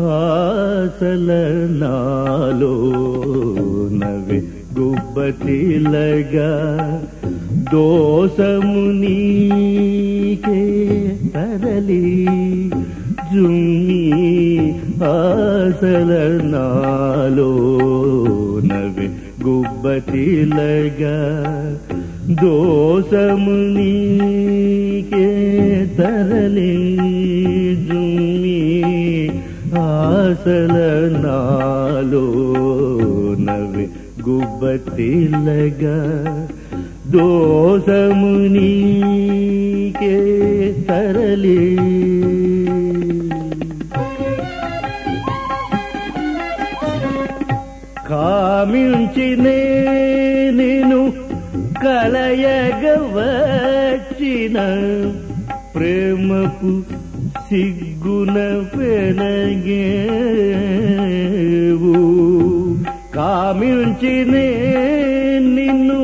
ఆసల నాలో నవి గుబ్బతిలగా దోసము నీకే తరలి జుమ్మి ఆసల నాలో నవి గుబ్బతిలగా దోసము నీకే తరలి జుమ్మి ఆసల నాలో నవి గుబ్బతిలగా దోసము నీకే తరలి కామించినే నేను కలయగవచ్చిన ప్రేమకు సిగ్గున పెనగేవు కామించినే నిన్ను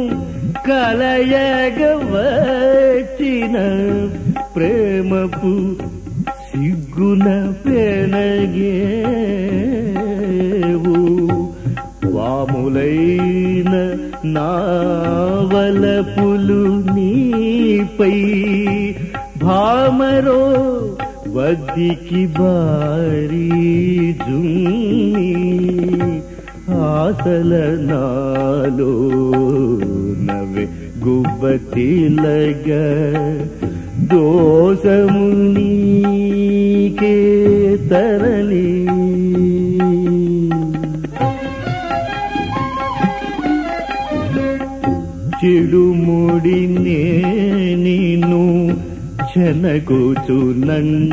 కలయగవచ్చిన ప్రేమపు సిగ్గున పెనగేవు వాములైన నావలపులు నీపై భామరో వద్దికి బారీ జుమ్మి ఆసల నాలో నవే గుబ్బతిలగ దోసము నీకే తరలి చిడుముడినే నీను చెనగూచునంటిన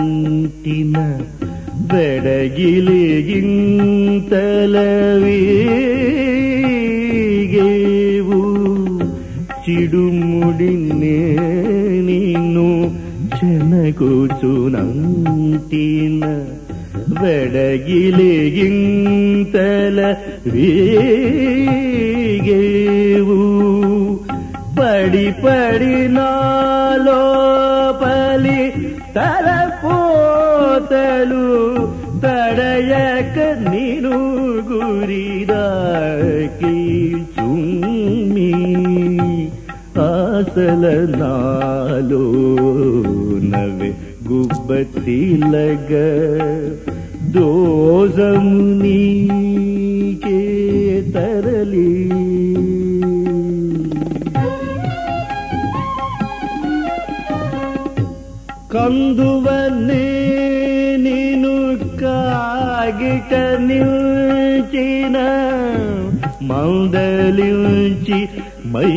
వెడగిలిగింతలవీగేవు చిడుముడినే నీను చెనగూచునంటిన వెడగిలిగింతల వీగేవు పడి పడి నాలో పలి తలపోతలు తడయక నిను గురిదాకి చుమ్మి ఆసల నాలో నవే గుబ్బతిలగ దోజము నీకే తరలి కందువన్నే నేను కాగిట నిల్చిన మందలించి మై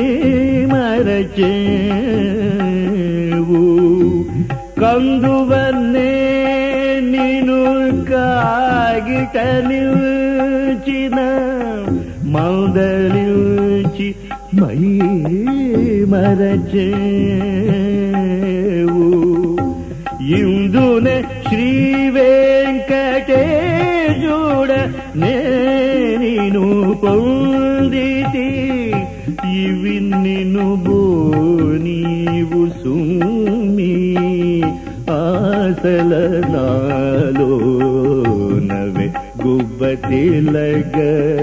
మరచేవు కందువన్నే నేను కాగిట నిల్చిన మందలించి మై మరచేవు ఇందునే శ్రీ వెంకటేశుడ నేను పొందితి ఇవి నిన్ను బో నీవు సుమ్మి ఆసల నాలో నవే గుబ్బతిలగ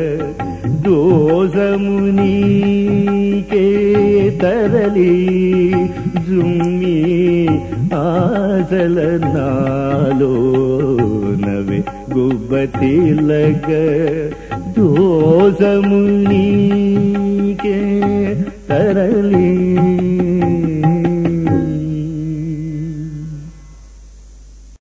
దోసము నీకే తరలి జుమ్మి ఆసల నాలో నవే గుబ్బతిలగ దోసము నీకే తరలి